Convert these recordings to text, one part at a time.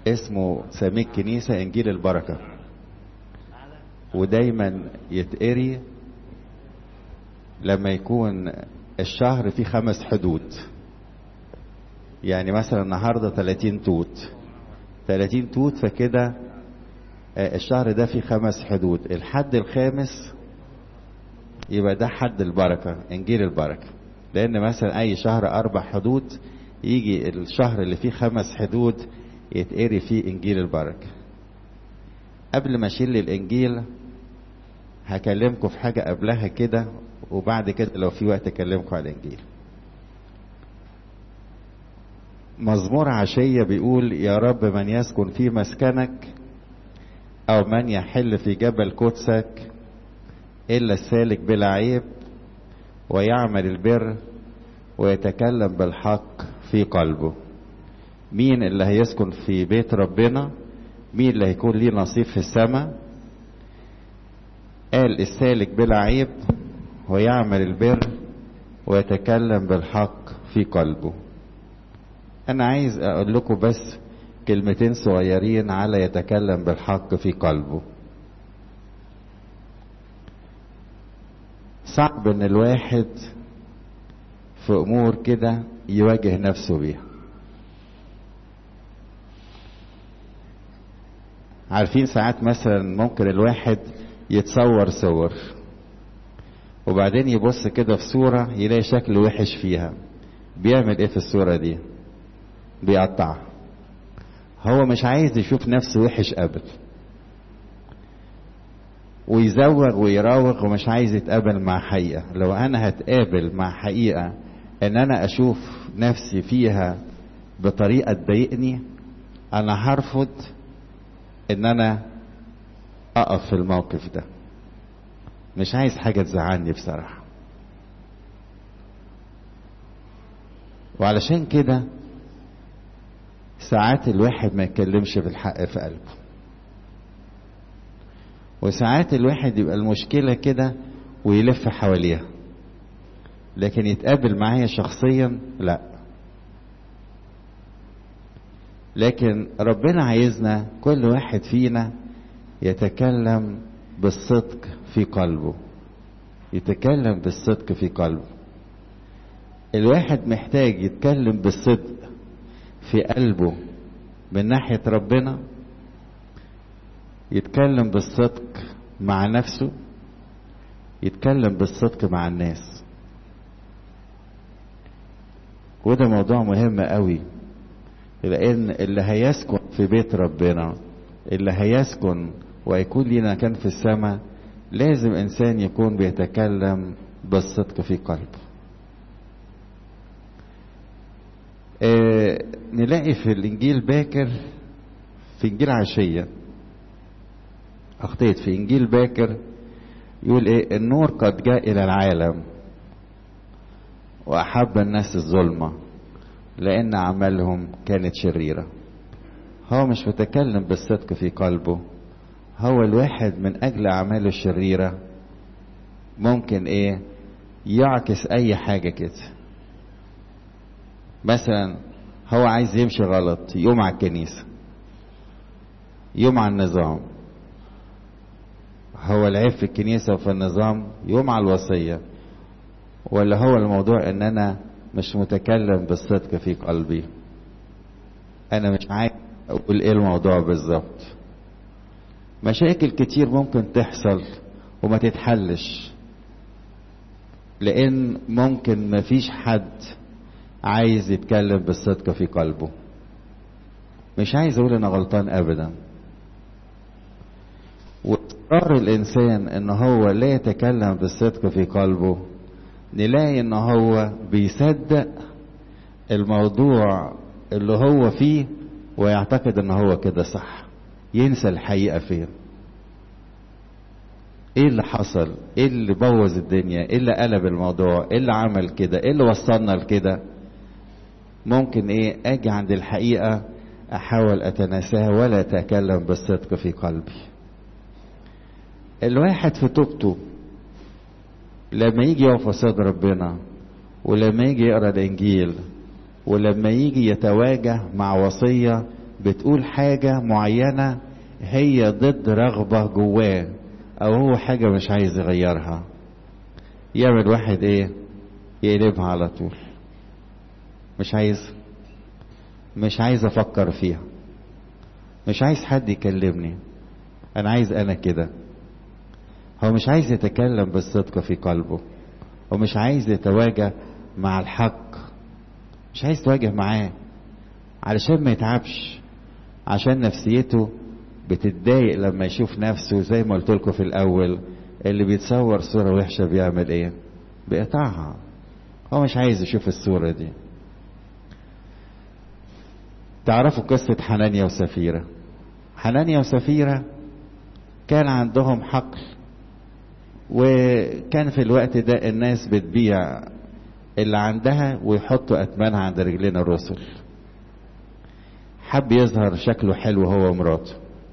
اسمه سميه الكنيسة انجيل البركة ودايما يتقري لما يكون الشهر فيه خمس حدود يعني مثلا النهاردة 30 توت 30 توت فكده الشهر ده فيه خمس حدود الحد الخامس يبقى ده حد البركة انجيل البركة لان مثلا اي شهر اربع حدود يجي الشهر اللي فيه خمس حدود يتقري فيه انجيل البركة قبل ما اشيل الانجيل هكلمكم في حاجة قبلها كده وبعد كده لو في وقت اكلمكم على الانجيل مزمور عشية بيقول يا رب من يسكن في مسكنك او من يحل في جبل قدسك الا السالك بلا عيب ويعمل البر ويتكلم بالحق في قلبه مين اللي هيسكن في بيت ربنا مين اللي هيكون ليه نصيب في السماء قال السالك بلا عيب ويعمل البر ويتكلم بالحق في قلبه انا عايز اقول لكم بس كلمتين صغيرين على يتكلم بالحق في قلبه صعب ان الواحد في امور كده يواجه نفسه بيها عارفين ساعات مثلا ممكن الواحد يتصور صور وبعدين يبص كده في صورة يلاقي شكله وحش فيها بيعمل ايه في الصورة دي بيقطعها هو مش عايز يشوف نفسه وحش ابدا ويزوغ ويراوغ ومش عايز يتقابل مع حقيقة لو انا هتقابل مع حقيقة ان انا اشوف نفسي فيها بطريقة تضايقني انا هرفض ان انا اقف في الموقف ده مش عايز حاجة تزعلني بصراحة وعلشان كده ساعات الواحد ما يتكلمش بالحق في قلبه وساعات الواحد يبقى المشكلة كده ويلف حواليها لكن يتقابل معايا شخصيا لا لكن ربنا عايزنا كل واحد فينا يتكلم بالصدق في قلبه يتكلم بالصدق في قلبه الواحد محتاج يتكلم بالصدق في قلبه من ناحية ربنا يتكلم بالصدق مع نفسه يتكلم بالصدق مع الناس وده موضوع مهم قوي لان اللي هيسكن في بيت ربنا اللي هيسكن ويكون لنا كان في السماء لازم انسان يكون بيتكلم بالصدق في قلبه آه نلاقي في الانجيل باكر في انجيل عشيه اخطيت في انجيل باكر يقول ايه النور قد جاء الى العالم واحب الناس الظلمه لان اعمالهم كانت شريره هو مش متكلم بالصدق في قلبه هو الواحد من اجل اعماله الشريره ممكن ايه يعكس اي حاجه كده مثلا هو عايز يمشي غلط يقوم على الكنيسه يقوم على النظام هو العيب في الكنيسه وفي النظام يقوم على الوصيه ولا هو الموضوع ان انا مش متكلم بالصدق في قلبي انا مش عارف اقول ايه الموضوع بالظبط مشاكل كتير ممكن تحصل وما تتحلش لان ممكن مفيش حد عايز يتكلم بالصدق في قلبه مش عايز اقول انا غلطان ابدا واصرار الانسان ان هو لا يتكلم بالصدق في قلبه نلاقي ان هو بيصدق الموضوع اللي هو فيه ويعتقد ان هو كده صح ينسى الحقيقة فين ايه اللي حصل ايه اللي بوظ الدنيا ايه اللي قلب الموضوع ايه اللي عمل كده ايه اللي وصلنا لكده ممكن ايه اجي عند الحقيقة احاول اتناساها ولا اتكلم بالصدق في قلبي الواحد في توبته لما يجي يقف قصاد ربنا ولما يجي يقرا الانجيل ولما يجي يتواجه مع وصيه بتقول حاجة معينة هي ضد رغبة جواه او هو حاجة مش عايز يغيرها يعمل واحد ايه يقلبها على طول مش عايز مش عايز افكر فيها مش عايز حد يكلمني انا عايز انا كده هو مش عايز يتكلم بالصدق في قلبه ومش عايز يتواجه مع الحق مش عايز يتواجه معاه علشان ما يتعبش عشان نفسيته بتتضايق لما يشوف نفسه زي ما قلت لكم في الاول اللي بيتصور صوره وحشه بيعمل ايه بيقطعها هو مش عايز يشوف الصوره دي تعرفوا قصة حنانيا وسفيرة حنانيا وسفيرة كان عندهم حقل وكان في الوقت ده الناس بتبيع اللي عندها ويحطوا أتمانها عند رجلين الرسل حب يظهر شكله حلو هو ومراته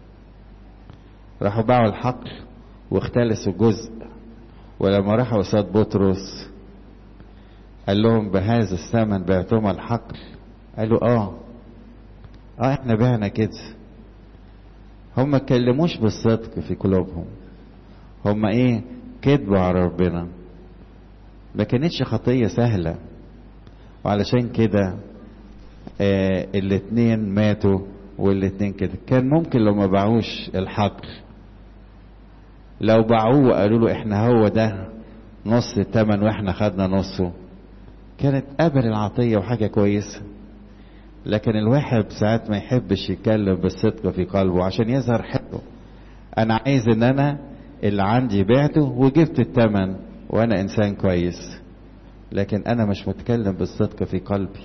راحوا باعوا الحقل واختلسوا جزء ولما راحوا قصاد بطرس قال لهم بهذا الثمن بعتم الحقل قالوا اه اه احنا بعنا كده هم ما اتكلموش بالصدق في قلوبهم هم ايه كذبوا على ربنا ما كانتش خطيه سهله وعلشان كده آه الاتنين ماتوا والاتنين كده كان ممكن لو ما باعوش الحقل لو باعوه وقالوا له احنا هو ده نص التمن واحنا خدنا نصه كانت قبل العطيه وحاجه كويسه لكن الواحد ساعات ما يحبش يتكلم بالصدق في قلبه عشان يظهر حلو انا عايز ان انا اللي عندي بعته وجبت التمن وانا انسان كويس لكن انا مش متكلم بالصدق في قلبي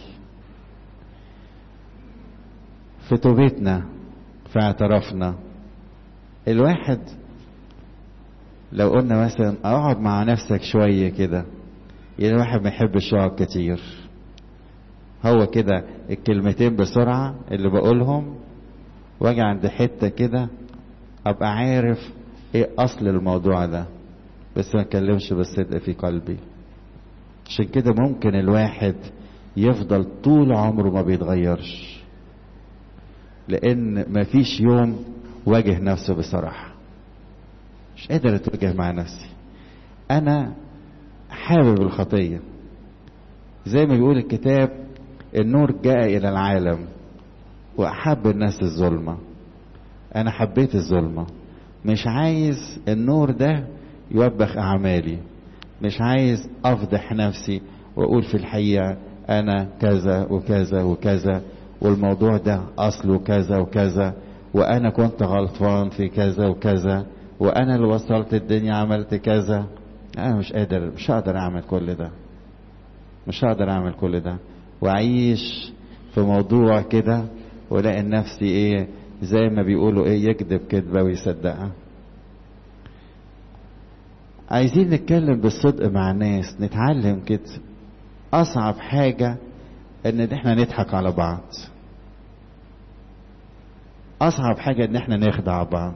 في توبتنا في اعترافنا الواحد لو قلنا مثلا اقعد مع نفسك شوية كده يعني الواحد ما يحبش يقعد كتير هو كده الكلمتين بسرعة اللي بقولهم واجي عند حتة كده ابقى عارف ايه اصل الموضوع ده بس ما اتكلمش بالصدق في قلبي عشان كده ممكن الواحد يفضل طول عمره ما بيتغيرش لان مفيش يوم واجه نفسه بصراحة مش قادر اتواجه مع نفسي انا حابب الخطية زي ما بيقول الكتاب النور جاء الى العالم واحب الناس الظلمة انا حبيت الظلمة مش عايز النور ده يوبخ اعمالي مش عايز افضح نفسي واقول في الحقيقة انا كذا وكذا وكذا والموضوع ده اصله كذا وكذا وانا كنت غلطان في كذا وكذا وانا اللي وصلت الدنيا عملت كذا انا مش قادر مش هقدر اعمل كل ده مش هقدر اعمل كل ده واعيش في موضوع كده والاقي نفسي ايه زي ما بيقولوا ايه يكذب كذبه ويصدقها عايزين نتكلم بالصدق مع الناس نتعلم كده اصعب حاجه ان احنا نضحك على بعض اصعب حاجه ان احنا نخدع بعض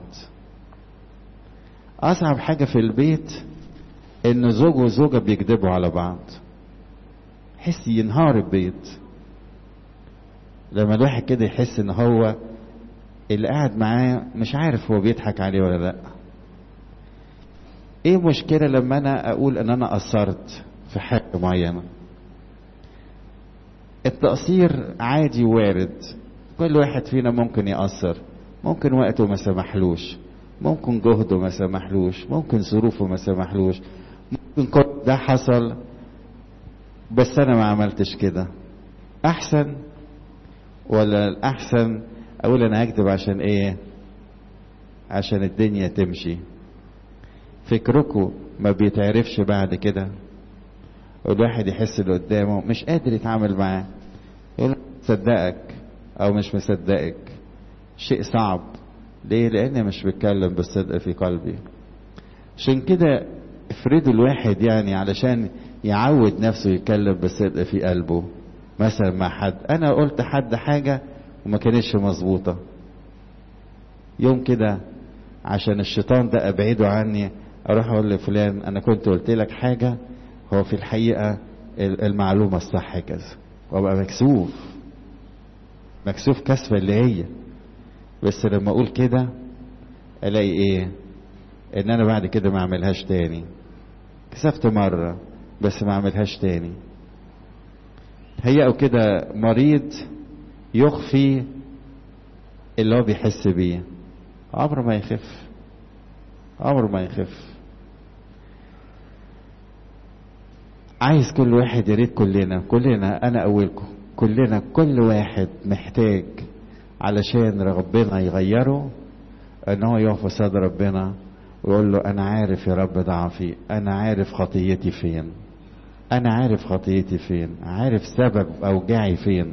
اصعب حاجه في البيت ان زوج وزوجه بيكذبوا على بعض حس ينهار البيت لما الواحد كده يحس ان هو اللي قاعد معاه مش عارف هو بيضحك عليه ولا لا ايه مشكلة لما انا اقول ان انا قصرت في حاجة معينة التقصير عادي وارد كل واحد فينا ممكن يقصر ممكن وقته ما سمحلوش ممكن جهده ما سمحلوش ممكن ظروفه ما سمحلوش ممكن كل ده حصل بس انا ما عملتش كده احسن ولا الاحسن اقول انا هكذب عشان ايه عشان الدنيا تمشي فكركم ما بيتعرفش بعد كده والواحد يحس اللي قدامه مش قادر يتعامل معاه يقول صدقك او مش مصدقك شيء صعب ليه لاني مش بتكلم بالصدق في قلبي عشان كده افرضوا الواحد يعني علشان يعود نفسه يتكلم بالصدق في قلبه مثلا مع حد انا قلت حد حاجه وما كانتش مظبوطه يوم كده عشان الشيطان ده ابعده عني اروح اقول لفلان انا كنت قلت لك حاجه هو في الحقيقه المعلومه الصح كذا وابقى مكسوف مكسوف كسفة اللي هي بس لما اقول كده الاقي ايه ان انا بعد كده ما اعملهاش تاني كسفت مرة بس ما اعملهاش تاني تهيأوا كده مريض يخفي اللي هو بيحس بيه عمره ما يخف عمره ما يخف عايز كل واحد يا ريت كلنا كلنا انا اولكم كلنا كل واحد محتاج علشان ربنا يغيره ان هو يقف قصاد ربنا ويقول له انا عارف يا رب ضعفي انا عارف خطيتي فين انا عارف خطيتي فين عارف سبب اوجاعي فين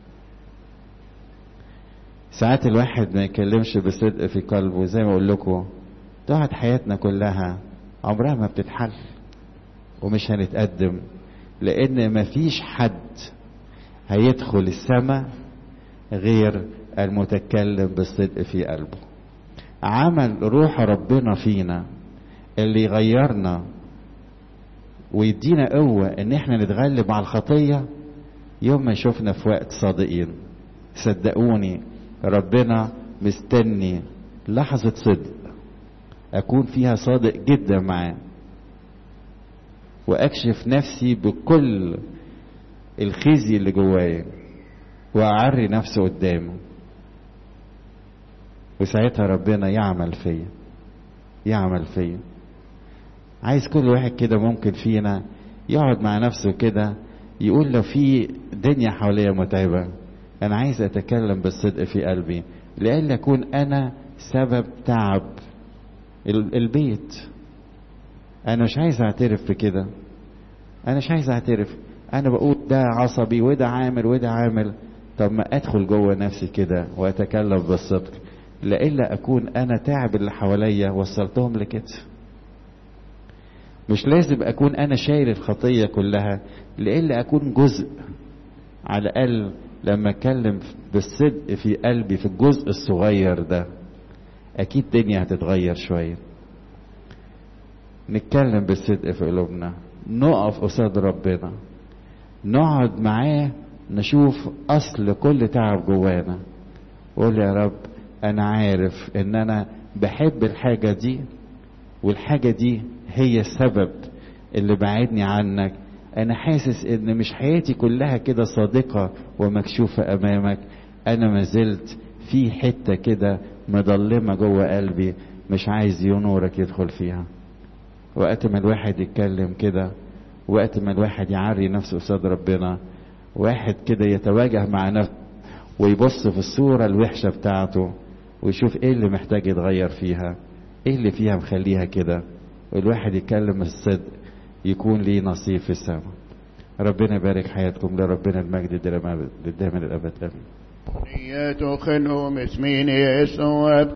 ساعات الواحد ما يكلمش بصدق في قلبه زي ما اقول لكم تقعد حياتنا كلها عمرها ما بتتحل ومش هنتقدم لان مفيش حد هيدخل السماء غير المتكلم بالصدق في قلبه عمل روح ربنا فينا اللي يغيرنا ويدينا قوة ان احنا نتغلب على الخطية يوم ما يشوفنا في وقت صادقين صدقوني ربنا مستني لحظة صدق اكون فيها صادق جدا معاه واكشف نفسي بكل الخزي اللي جوايا واعري نفسي قدامه وساعتها ربنا يعمل فيا يعمل فيا عايز كل واحد كده ممكن فينا يقعد مع نفسه كده يقول لو في دنيا حواليا متعبة أنا عايز أتكلم بالصدق في قلبي لأن أكون أنا سبب تعب البيت أنا مش عايز أعترف بكده أنا مش عايز أعترف أنا بقول ده عصبي وده عامل وده عامل طب ما أدخل جوه نفسي كده وأتكلم بالصدق لإلا أكون أنا تعب اللي حواليا وصلتهم لكده مش لازم أكون أنا شايل الخطية كلها لإلا أكون جزء على الأقل لما أتكلم بالصدق في قلبي في الجزء الصغير ده أكيد الدنيا هتتغير شوية نتكلم بالصدق في قلوبنا نقف قصاد ربنا نقعد معاه نشوف أصل كل تعب جوانا قول يا رب أنا عارف إن أنا بحب الحاجة دي والحاجة دي هي السبب اللي بعدني عنك انا حاسس ان مش حياتي كلها كده صادقة ومكشوفة امامك انا ما زلت في حتة كده مضلمة جوه قلبي مش عايز نورك يدخل فيها وقت ما الواحد يتكلم كده وقت ما الواحد يعري نفسه قصاد ربنا واحد كده يتواجه مع نفسه ويبص في الصورة الوحشة بتاعته ويشوف ايه اللي محتاج يتغير فيها ايه اللي فيها مخليها كده والواحد يتكلم الصدق يكون ليه نصيب في السماء ربنا يبارك حياتكم لربنا المجد دائما الابد امين نية خنو مسمين يسوع